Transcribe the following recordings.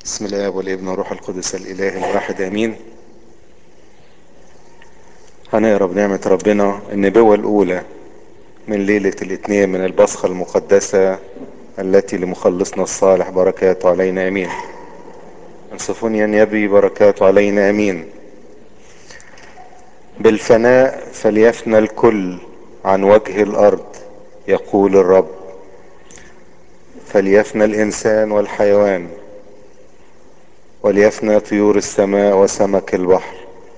بسم الله والابن والروح القدس الاله الواحد امين هنقرا بنعمة ربنا النبوة الاولى من ليلة الاثنين من البصخة المقدسة التي لمخلصنا الصالح بركاته علينا امين انصفوني ان يبي بركاته علينا امين بالفناء فليفنى الكل عن وجه الارض يقول الرب فليفنى الانسان والحيوان وليفنى طيور السماء وسمك البحر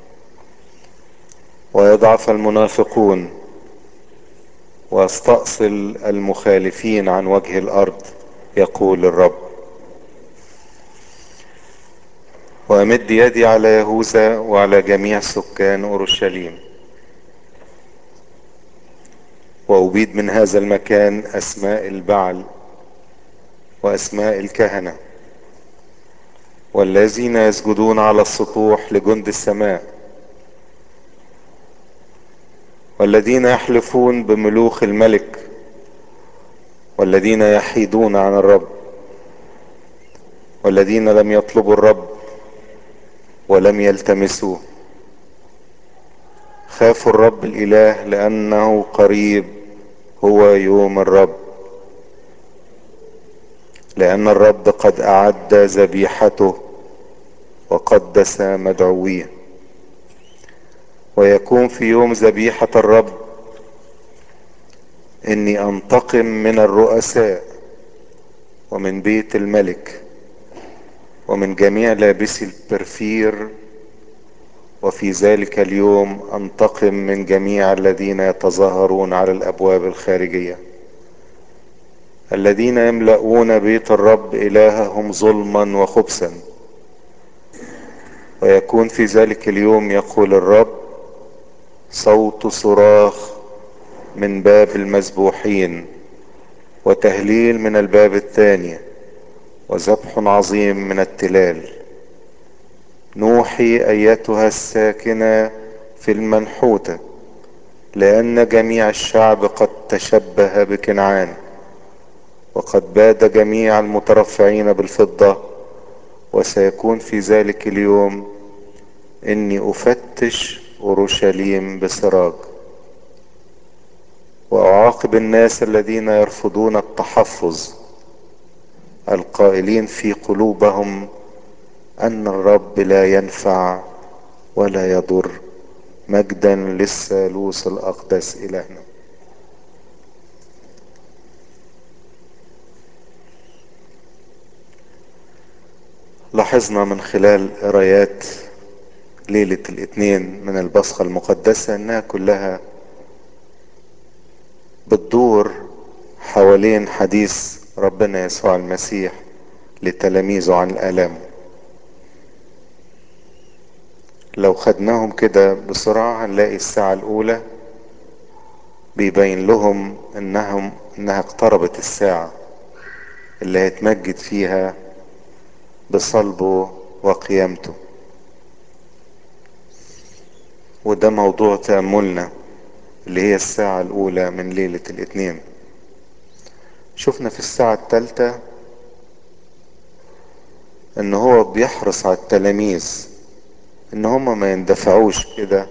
ويضعف المنافقون واستأصل المخالفين عن وجه الارض يقول الرب وامد يدي على يهوذا وعلى جميع سكان اورشليم وابيد من هذا المكان اسماء البعل واسماء الكهنه والذين يسجدون على السطوح لجند السماء والذين يحلفون بملوخ الملك والذين يحيدون عن الرب والذين لم يطلبوا الرب ولم يلتمسوه خافوا الرب الاله لانه قريب هو يوم الرب لان الرب قد اعد ذبيحته وقدس مدعويه ويكون في يوم ذبيحه الرب اني انتقم من الرؤساء ومن بيت الملك ومن جميع لابسي البرفير وفي ذلك اليوم انتقم من جميع الذين يتظاهرون على الابواب الخارجيه الذين يملؤون بيت الرب الههم ظلما وخبثا ويكون في ذلك اليوم يقول الرب صوت صراخ من باب المذبوحين وتهليل من الباب الثاني وذبح عظيم من التلال نوحي ايتها الساكنه في المنحوته لان جميع الشعب قد تشبه بكنعان وقد باد جميع المترفعين بالفضه وسيكون في ذلك اليوم اني افتش اورشليم بسراج واعاقب الناس الذين يرفضون التحفظ القائلين في قلوبهم ان الرب لا ينفع ولا يضر مجدا للثالوث الاقدس الهنا لاحظنا من خلال قرايات ليلة الاثنين من البصخة المقدسة انها كلها بتدور حوالين حديث ربنا يسوع المسيح لتلاميذه عن الآلام لو خدناهم كده بسرعة هنلاقي الساعة الأولى بيبين لهم انهم انها اقتربت الساعة اللي هيتمجد فيها بصلبه وقيامته وده موضوع تأملنا اللي هي الساعة الأولى من ليلة الاثنين شفنا في الساعة الثالثة ان هو بيحرص على التلاميذ ان هم ما يندفعوش كده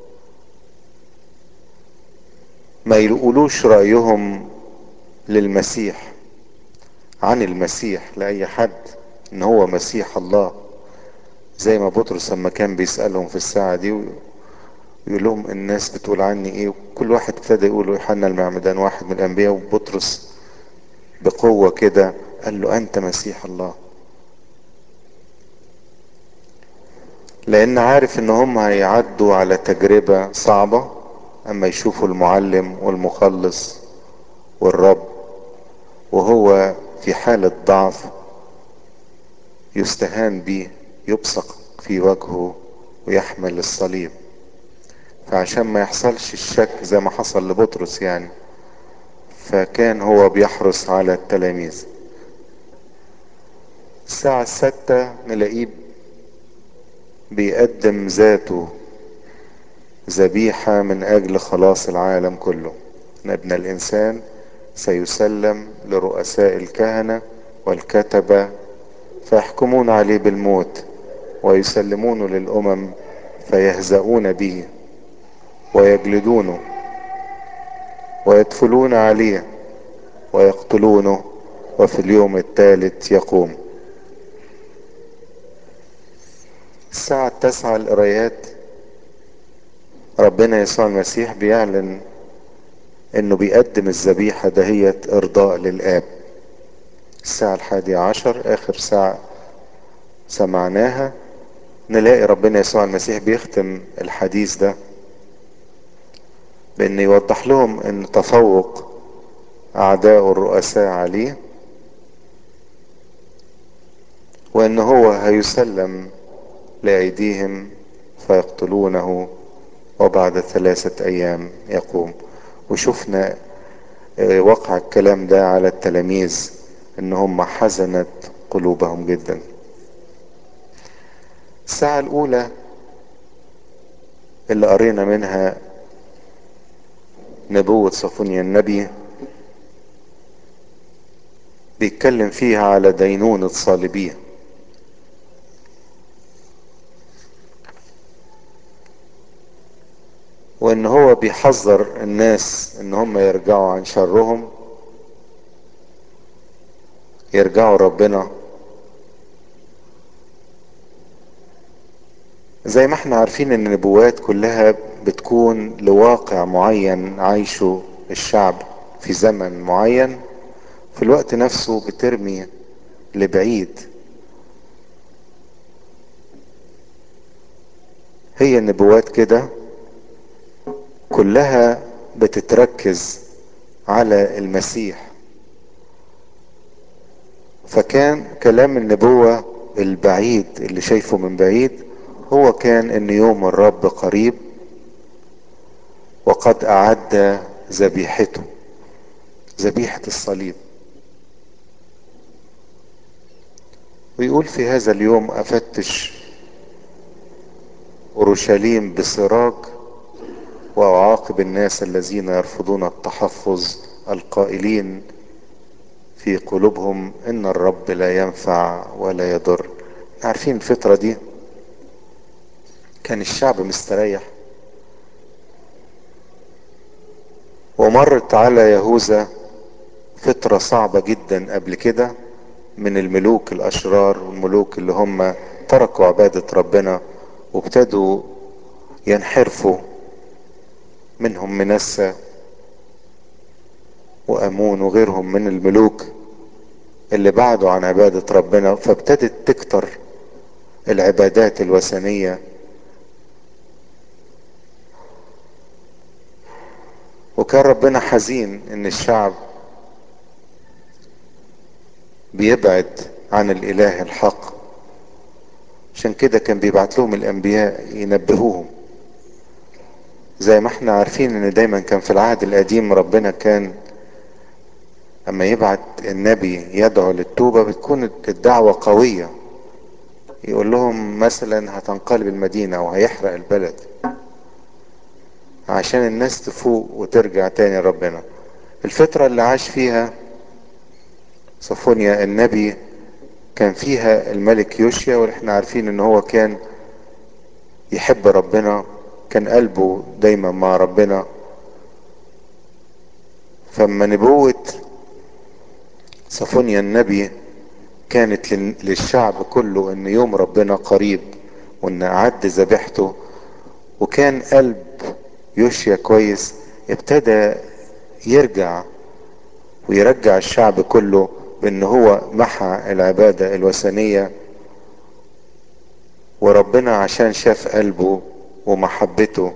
ما يقولوش رأيهم للمسيح عن المسيح لأي حد ان هو مسيح الله زي ما بطرس لما كان بيسألهم في الساعة دي ويقول لهم الناس بتقول عني ايه وكل واحد ابتدى يقول يوحنا المعمدان واحد من الانبياء وبطرس بقوة كده قال له انت مسيح الله لان عارف ان هم هيعدوا على تجربة صعبة اما يشوفوا المعلم والمخلص والرب وهو في حالة ضعف يستهان به يبصق في وجهه ويحمل الصليب فعشان ما يحصلش الشك زي ما حصل لبطرس يعني فكان هو بيحرص على التلاميذ الساعة الستة نلاقيه بيقدم ذاته ذبيحة من أجل خلاص العالم كله إن ابن الإنسان سيسلم لرؤساء الكهنة والكتبة فيحكمون عليه بالموت ويسلمونه للأمم فيهزؤون به ويجلدونه ويدفلون عليه ويقتلونه وفي اليوم الثالث يقوم الساعة التاسعة القرايات ربنا يسوع المسيح بيعلن انه بيقدم الذبيحة دهيت ارضاء للاب الساعة الحادية عشر اخر ساعة سمعناها نلاقي ربنا يسوع المسيح بيختم الحديث ده بان يوضح لهم ان تفوق اعداء الرؤساء عليه وان هو هيسلم لايديهم فيقتلونه وبعد ثلاثة ايام يقوم وشفنا وقع الكلام ده على التلاميذ ان هم حزنت قلوبهم جدا الساعة الاولى اللي قرينا منها نبوة صفونيا النبي بيتكلم فيها على دينونة صالبيه وان هو بيحذر الناس ان هم يرجعوا عن شرهم يرجعوا ربنا زي ما احنا عارفين ان النبوات كلها بتكون لواقع معين عايشه الشعب في زمن معين في الوقت نفسه بترمي لبعيد هي النبوات كده كلها بتتركز على المسيح فكان كلام النبوة البعيد اللي شايفه من بعيد هو كان ان يوم الرب قريب وقد اعد ذبيحته ذبيحة الصليب ويقول في هذا اليوم افتش اورشليم بسراج واعاقب الناس الذين يرفضون التحفظ القائلين في قلوبهم ان الرب لا ينفع ولا يضر عارفين الفترة دي كان الشعب مستريح ومرت على يهوذا فترة صعبة جدا قبل كده من الملوك الاشرار والملوك اللي هم تركوا عبادة ربنا وابتدوا ينحرفوا منهم منسى وامون وغيرهم من الملوك اللي بعدوا عن عبادة ربنا فابتدت تكتر العبادات الوثنية وكان ربنا حزين ان الشعب بيبعد عن الاله الحق عشان كده كان بيبعت لهم الانبياء ينبهوهم زي ما احنا عارفين ان دايما كان في العهد القديم ربنا كان اما يبعت النبي يدعو للتوبة بتكون الدعوة قوية يقول لهم مثلا هتنقلب المدينة وهيحرق البلد عشان الناس تفوق وترجع تاني ربنا الفترة اللي عاش فيها صفونيا النبي كان فيها الملك يوشيا واحنا عارفين ان هو كان يحب ربنا كان قلبه دايما مع ربنا فما نبوة صفونيا النبي كانت للشعب كله ان يوم ربنا قريب وان اعد ذبيحته وكان قلب يوشيا كويس ابتدى يرجع ويرجع الشعب كله بان هو محى العبادة الوثنية وربنا عشان شاف قلبه ومحبته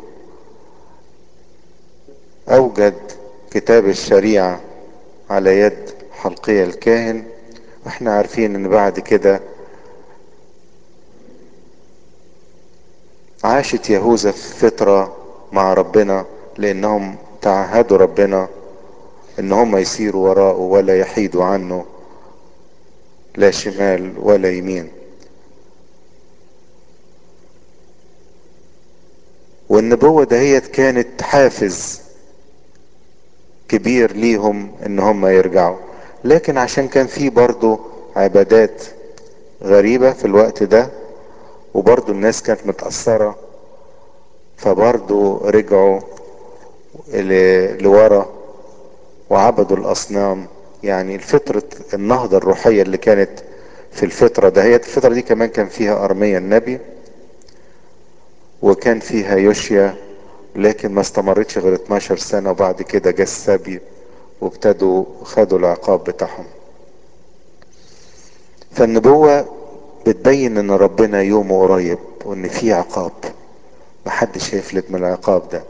اوجد كتاب الشريعة على يد حلقية الكاهن واحنا عارفين ان بعد كده عاشت يهوذا في فترة مع ربنا لانهم تعهدوا ربنا ان هم يسيروا وراءه ولا يحيدوا عنه لا شمال ولا يمين والنبوة دهيت كانت حافز كبير ليهم ان هم يرجعوا لكن عشان كان في برضو عبادات غريبة في الوقت ده وبرضو الناس كانت متأثرة فبرضو رجعوا لورا وعبدوا الأصنام يعني الفترة النهضة الروحية اللي كانت في الفترة ده هي الفترة دي كمان كان فيها أرميا النبي وكان فيها يوشيا لكن ما استمرتش غير 12 سنة وبعد كده جه السبي وابتدوا خدوا العقاب بتاعهم فالنبوة بتبين ان ربنا يومه قريب وان في عقاب محدش هيفلت من العقاب ده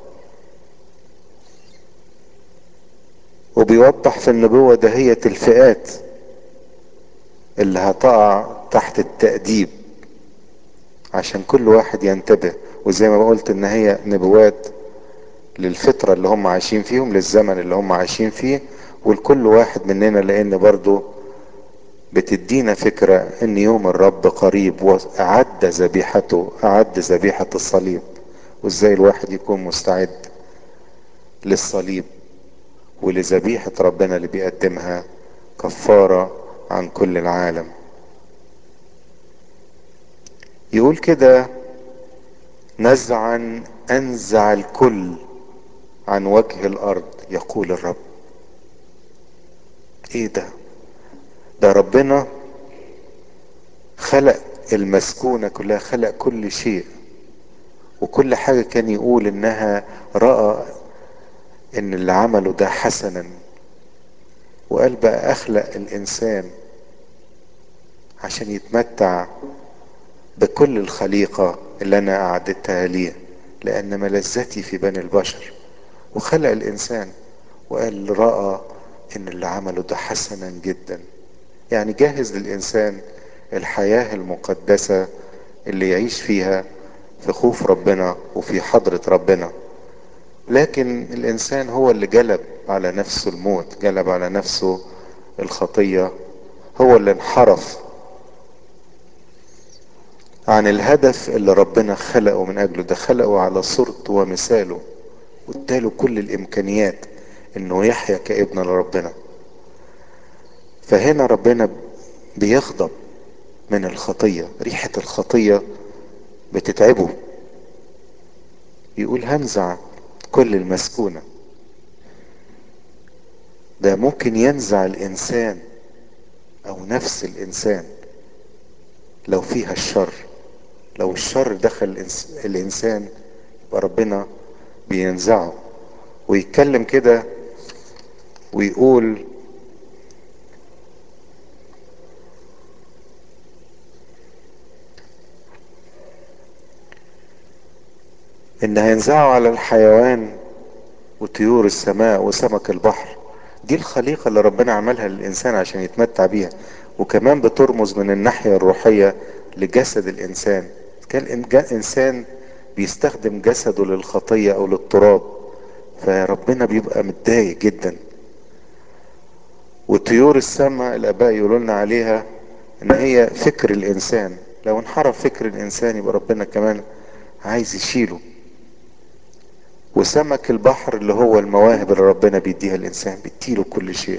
وبيوضح في النبوة دهية الفئات اللي هتقع تحت التأديب عشان كل واحد ينتبه وزي ما قلت ان هي نبوات للفترة اللي هم عايشين فيهم للزمن اللي هم عايشين فيه ولكل واحد مننا لان برضو بتدينا فكرة ان يوم الرب قريب واعد ذبيحته اعد ذبيحة الصليب وازاي الواحد يكون مستعد للصليب ولذبيحة ربنا اللي بيقدمها كفارة عن كل العالم يقول كده نزعا انزع الكل عن وجه الارض يقول الرب ايه ده ده ربنا خلق المسكونة كلها خلق كل شيء وكل حاجة كان يقول انها رأى ان اللي عمله ده حسنا وقال بقى اخلق الانسان عشان يتمتع بكل الخليقة اللي انا اعددتها ليه لان ملذتي في بني البشر وخلق الانسان وقال رأى ان اللي عمله ده حسنا جدا يعني جهز للانسان الحياة المقدسة اللي يعيش فيها في خوف ربنا وفي حضرة ربنا لكن الانسان هو اللي جلب على نفسه الموت جلب على نفسه الخطية هو اللي انحرف عن الهدف اللي ربنا خلقه من اجله ده خلقه على صورته ومثاله واداله كل الامكانيات انه يحيا كابن لربنا فهنا ربنا بيغضب من الخطية ريحة الخطية بتتعبه يقول هنزع كل المسكونة ده ممكن ينزع الانسان او نفس الانسان لو فيها الشر لو الشر دخل الانسان يبقى ربنا بينزعه ويتكلم كده ويقول ان هينزعوا على الحيوان وطيور السماء وسمك البحر دي الخليقة اللي ربنا عملها للإنسان عشان يتمتع بيها وكمان بترمز من الناحية الروحية لجسد الإنسان كان الإنسان بيستخدم جسده للخطية أو للتراب فربنا بيبقى متضايق جدا وطيور السماء الآباء يقولوا لنا عليها إن هي فكر الإنسان لو انحرف فكر الإنسان يبقى ربنا كمان عايز يشيله وسمك البحر اللي هو المواهب اللي ربنا بيديها الانسان بيديله كل شيء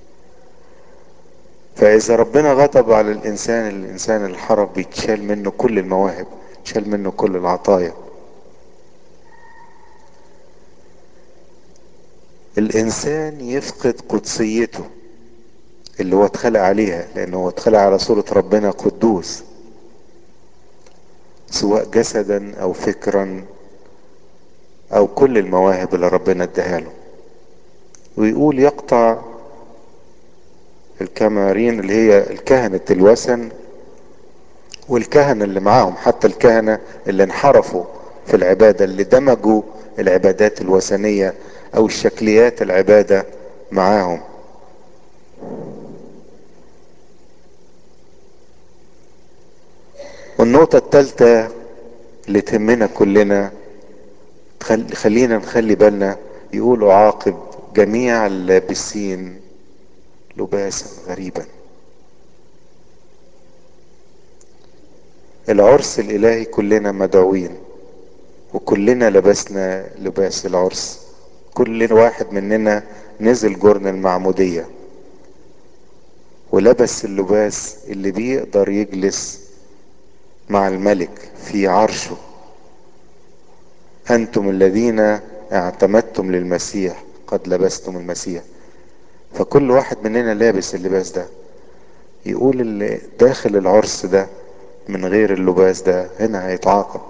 فاذا ربنا غضب على الانسان الانسان الحرف بيتشال منه كل المواهب شال منه كل العطايا الانسان يفقد قدسيته اللي هو اتخلق عليها لانه هو اتخلق على صورة ربنا قدوس سواء جسدا او فكرا او كل المواهب اللي ربنا اداها له ويقول يقطع الكمارين اللي هي الكهنة الوثن والكهنة اللي معاهم حتى الكهنة اللي انحرفوا في العبادة اللي دمجوا العبادات الوثنية او الشكليات العبادة معاهم والنقطة الثالثة اللي تهمنا كلنا خلينا نخلي بالنا يقول عاقب جميع اللابسين لباسا غريبا العرس الالهي كلنا مدعوين وكلنا لبسنا لباس العرس كل واحد مننا نزل جرن المعمودية ولبس اللباس اللي بيقدر يجلس مع الملك في عرشه انتم الذين اعتمدتم للمسيح قد لبستم المسيح فكل واحد مننا لابس اللباس ده يقول اللي داخل العرس ده من غير اللباس ده هنا هيتعاقب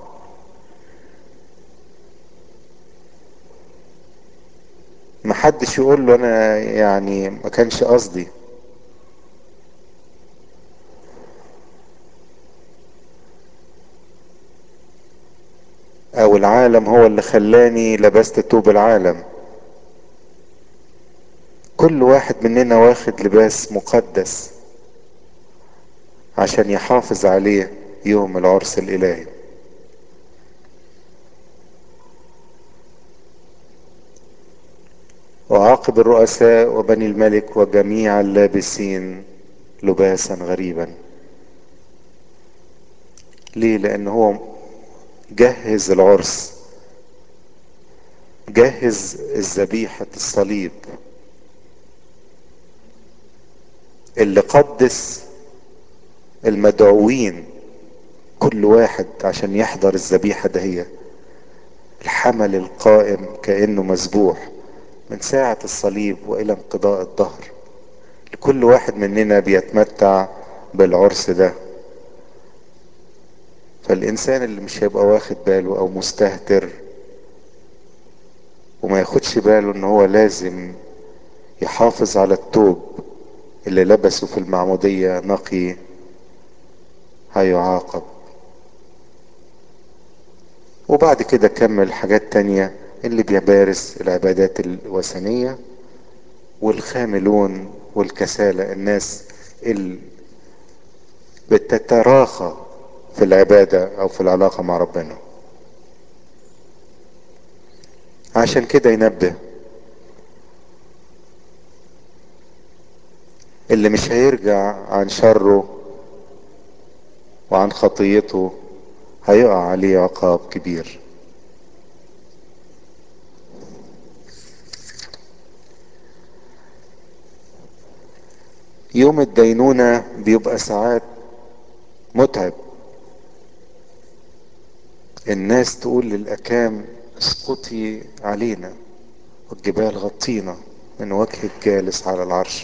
محدش يقول له انا يعني ما كانش قصدي او العالم هو اللي خلاني لبست توب العالم كل واحد مننا واخد لباس مقدس عشان يحافظ عليه يوم العرس الالهي وعاقب الرؤساء وبني الملك وجميع اللابسين لباسا غريبا ليه لان هو جهز العرس جهز الذبيحة الصليب اللي قدس المدعوين كل واحد عشان يحضر الذبيحة دهية الحمل القائم كأنه مذبوح من ساعة الصليب وإلى انقضاء الظهر لكل واحد مننا بيتمتع بالعرس ده فالإنسان اللي مش هيبقى واخد باله أو مستهتر وما ياخدش باله إن هو لازم يحافظ على التوب اللي لبسه في المعمودية نقي هيعاقب وبعد كده كمل حاجات تانية اللي بيمارس العبادات الوثنية والخاملون والكسالى الناس اللي بتتراخى في العبادة او في العلاقة مع ربنا عشان كده ينبه اللي مش هيرجع عن شره وعن خطيته هيقع عليه عقاب كبير يوم الدينونة بيبقى ساعات متعب الناس تقول للأكام اسقطي علينا والجبال غطينا من وجه الجالس على العرش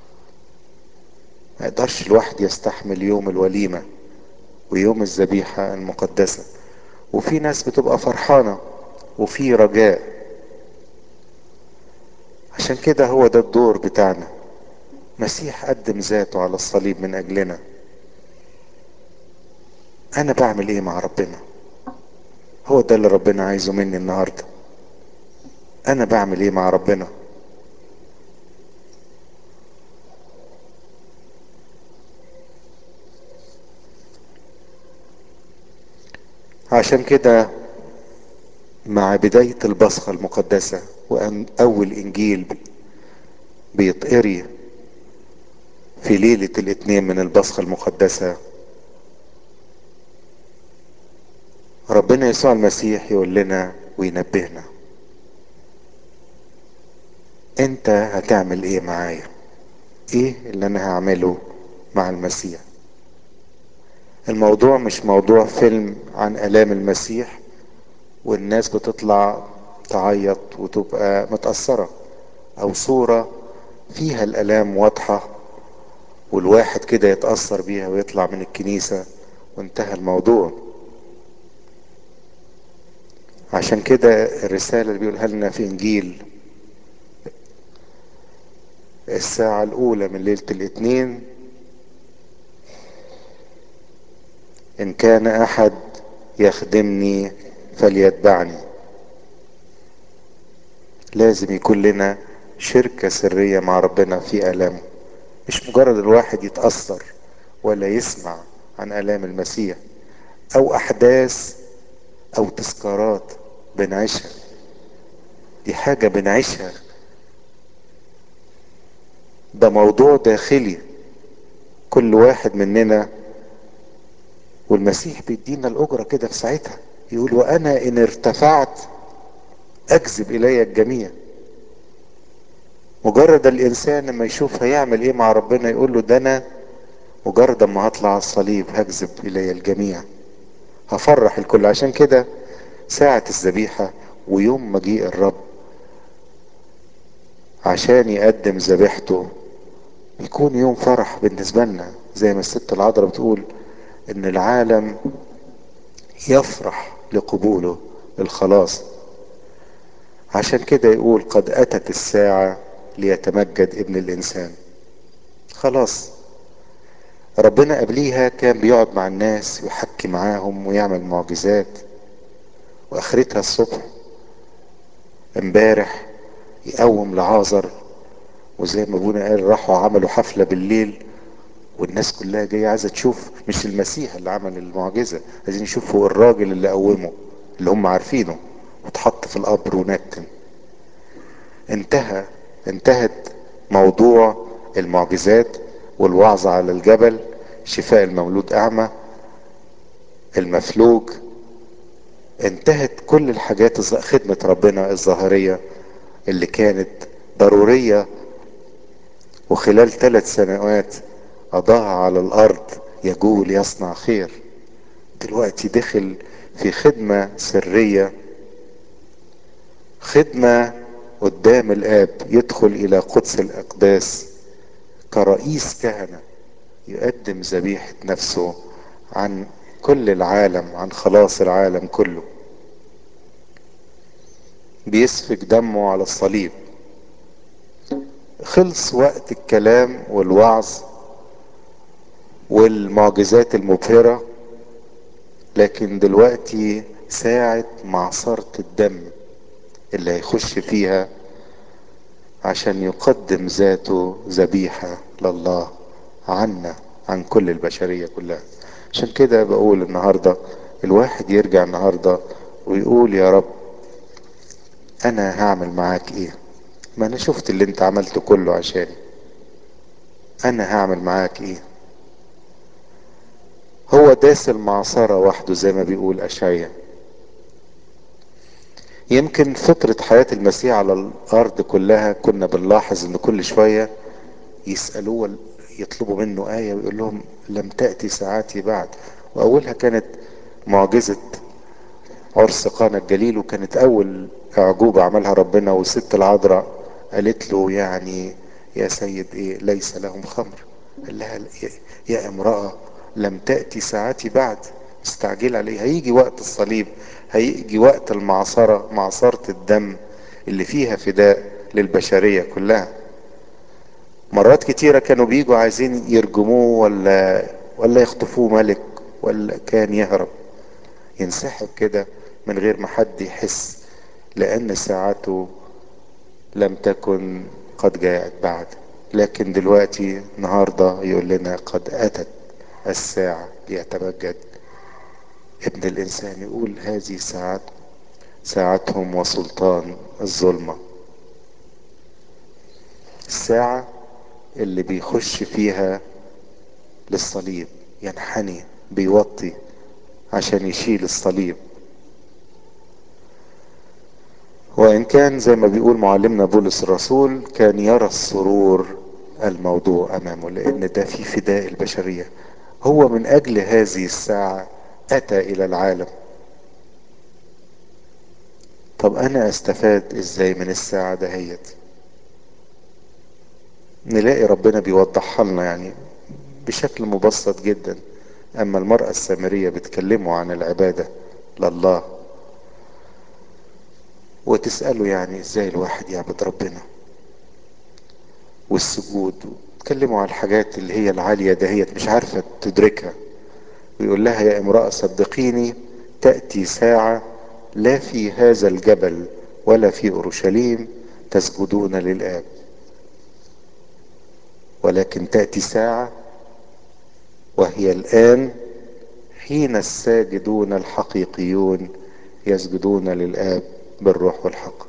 ما يقدرش الواحد يستحمل يوم الوليمة ويوم الذبيحة المقدسة وفي ناس بتبقى فرحانة وفي رجاء عشان كده هو ده الدور بتاعنا مسيح قدم ذاته على الصليب من اجلنا انا بعمل ايه مع ربنا هو ده اللي ربنا عايزه مني النهارده انا بعمل ايه مع ربنا عشان كده مع بداية البصخة المقدسة وأول إنجيل بيتقري في ليلة الاثنين من البصخة المقدسة ربنا يسوع المسيح يقول لنا وينبهنا انت هتعمل ايه معايا ايه اللي انا هعمله مع المسيح الموضوع مش موضوع فيلم عن الام المسيح والناس بتطلع تعيط وتبقى متأثرة او صورة فيها الالام واضحة والواحد كده يتأثر بيها ويطلع من الكنيسة وانتهى الموضوع عشان كده الرسالة اللي بيقولها لنا في انجيل الساعة الاولى من ليلة الاثنين ان كان احد يخدمني فليتبعني لازم يكون لنا شركة سرية مع ربنا في آلامه مش مجرد الواحد يتأثر ولا يسمع عن آلام المسيح أو أحداث أو تذكارات بنعيشها دي حاجة بنعيشها ده موضوع داخلي كل واحد مننا والمسيح بيدينا الأجرة كده في ساعتها يقول وأنا إن ارتفعت أجذب إلي الجميع مجرد الانسان لما يشوف هيعمل ايه مع ربنا يقول له ده انا مجرد اما هطلع على الصليب هجذب الي الجميع هفرح الكل عشان كده ساعة الذبيحة ويوم مجيء الرب عشان يقدم ذبيحته يكون يوم فرح بالنسبة لنا زي ما الست العذراء بتقول ان العالم يفرح لقبوله الخلاص عشان كده يقول قد اتت الساعة ليتمجد ابن الانسان خلاص ربنا قبليها كان بيقعد مع الناس ويحكي معاهم ويعمل معجزات واخرتها الصبح امبارح يقوم لعازر وزي ما ابونا قال راحوا عملوا حفلة بالليل والناس كلها جاية عايزة تشوف مش المسيح اللي عمل المعجزة عايزين يشوفوا الراجل اللي قومه اللي هم عارفينه واتحط في القبر ونتن انتهى انتهت موضوع المعجزات والوعظ على الجبل شفاء المولود اعمى المفلوج انتهت كل الحاجات خدمة ربنا الظاهرية اللي كانت ضرورية وخلال ثلاث سنوات قضاها على الارض يجول يصنع خير دلوقتي دخل في خدمة سرية خدمة قدام الاب يدخل الى قدس الاقداس كرئيس كهنة يقدم ذبيحة نفسه عن كل العالم عن خلاص العالم كله بيسفك دمه على الصليب خلص وقت الكلام والوعظ والمعجزات المبهرة لكن دلوقتي ساعة معصرة الدم اللي هيخش فيها عشان يقدم ذاته ذبيحة لله عنا عن كل البشرية كلها عشان كده بقول النهاردة الواحد يرجع النهاردة ويقول يا رب انا هعمل معاك ايه ما انا شفت اللي انت عملته كله عشاني انا هعمل معاك ايه هو داس المعصرة وحده زي ما بيقول اشعيا يمكن فترة حياة المسيح على الارض كلها كنا بنلاحظ ان كل شوية يسألوه يطلبوا منه آية ويقول لهم لم تأتي ساعاتي بعد وأولها كانت معجزة عرس قانا الجليل وكانت أول أعجوبة عملها ربنا والست العذراء قالت له يعني يا سيد إيه ليس لهم خمر قال لها يا امرأة لم تأتي ساعاتي بعد مستعجل عليه هيجي وقت الصليب هيجي وقت المعصرة معصرة الدم اللي فيها فداء للبشرية كلها مرات كتيرة كانوا بيجوا عايزين يرجموه ولا ولا يخطفوه ملك ولا كان يهرب ينسحب كده من غير ما حد يحس لأن ساعته لم تكن قد جاءت بعد لكن دلوقتي النهاردة يقول لنا قد أتت الساعة ليتمجد ابن الإنسان يقول هذه ساعات ساعتهم وسلطان الظلمة الساعة اللي بيخش فيها للصليب ينحني بيوطي عشان يشيل الصليب وإن كان زي ما بيقول معلمنا بولس الرسول كان يرى السرور الموضوع أمامه لأن ده في فداء البشرية هو من أجل هذه الساعة أتى إلى العالم طب أنا أستفاد إزاي من الساعة دهيت نلاقي ربنا بيوضحها لنا يعني بشكل مبسط جدا أما المرأة السامرية بتكلمه عن العبادة لله وتسأله يعني ازاي الواحد يعبد ربنا والسجود تكلموا عن الحاجات اللي هي العالية دهيت مش عارفة تدركها ويقول لها يا امرأة صدقيني تأتي ساعة لا في هذا الجبل ولا في أورشليم تسجدون للآب ولكن تأتي ساعة وهي الآن حين الساجدون الحقيقيون يسجدون للآب بالروح والحق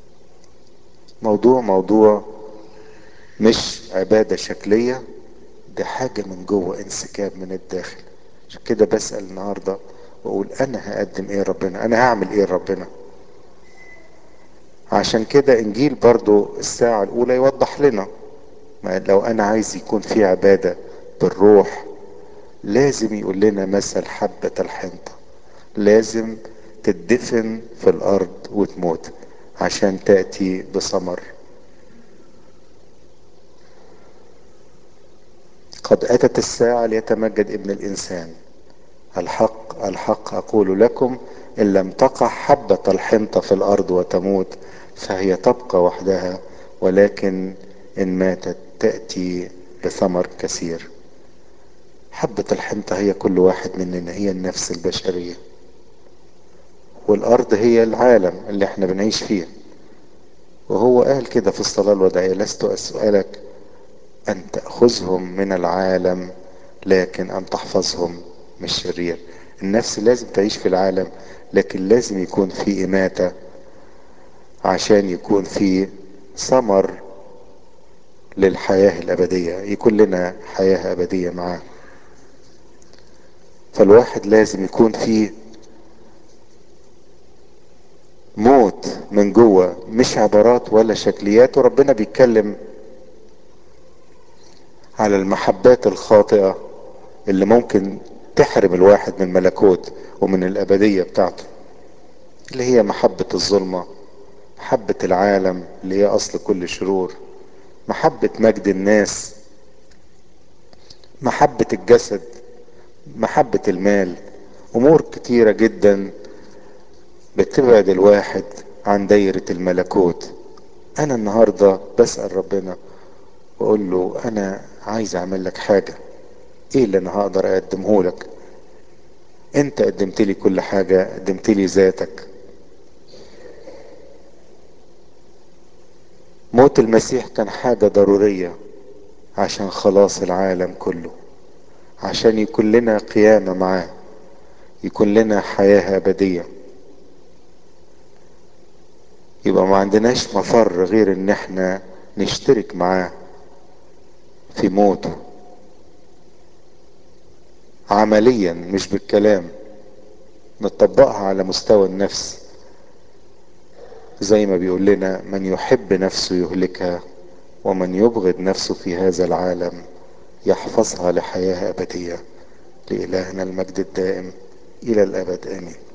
موضوع موضوع مش عبادة شكلية ده حاجة من جوه انسكاب من الداخل عشان كده بسأل النهاردة واقول انا هقدم ايه ربنا انا هعمل ايه ربنا عشان كده انجيل برضو الساعة الاولى يوضح لنا ما لو انا عايز يكون في عبادة بالروح لازم يقول لنا مثل حبة الحنطة لازم تدفن في الارض وتموت عشان تأتي بثمر قد اتت الساعة ليتمجد ابن الانسان الحق الحق اقول لكم ان لم تقع حبة الحنطة في الارض وتموت فهي تبقى وحدها ولكن ان ماتت تأتي بثمر كثير حبة الحنطة هي كل واحد مننا هي النفس البشرية والارض هي العالم اللي احنا بنعيش فيه وهو قال كده في الصلاة الوداعية لست اسألك ان تأخذهم من العالم لكن ان تحفظهم من الشرير النفس لازم تعيش في العالم لكن لازم يكون في إماتة عشان يكون في ثمر للحياة الأبدية يكون لنا حياة أبدية معاه فالواحد لازم يكون فيه موت من جوه مش عبارات ولا شكليات وربنا بيتكلم على المحبات الخاطئة اللي ممكن تحرم الواحد من الملكوت ومن الأبدية بتاعته اللي هي محبة الظلمة محبة العالم اللي هي أصل كل شرور محبة مجد الناس محبة الجسد محبة المال أمور كتيرة جدا بتبعد الواحد عن دايرة الملكوت أنا النهاردة بسأل ربنا وأقول له أنا عايز أعمل لك حاجة إيه اللي أنا هقدر أقدمه لك أنت قدمت لي كل حاجة قدمت لي ذاتك موت المسيح كان حاجة ضرورية عشان خلاص العالم كله عشان يكون لنا قيامة معاه يكون لنا حياة أبدية يبقى ما عندناش مفر غير ان احنا نشترك معاه في موته عمليا مش بالكلام نطبقها على مستوى النفس زي ما بيقول لنا من يحب نفسه يهلكها ومن يبغض نفسه في هذا العالم يحفظها لحياة أبدية لإلهنا المجد الدائم إلى الأبد آمين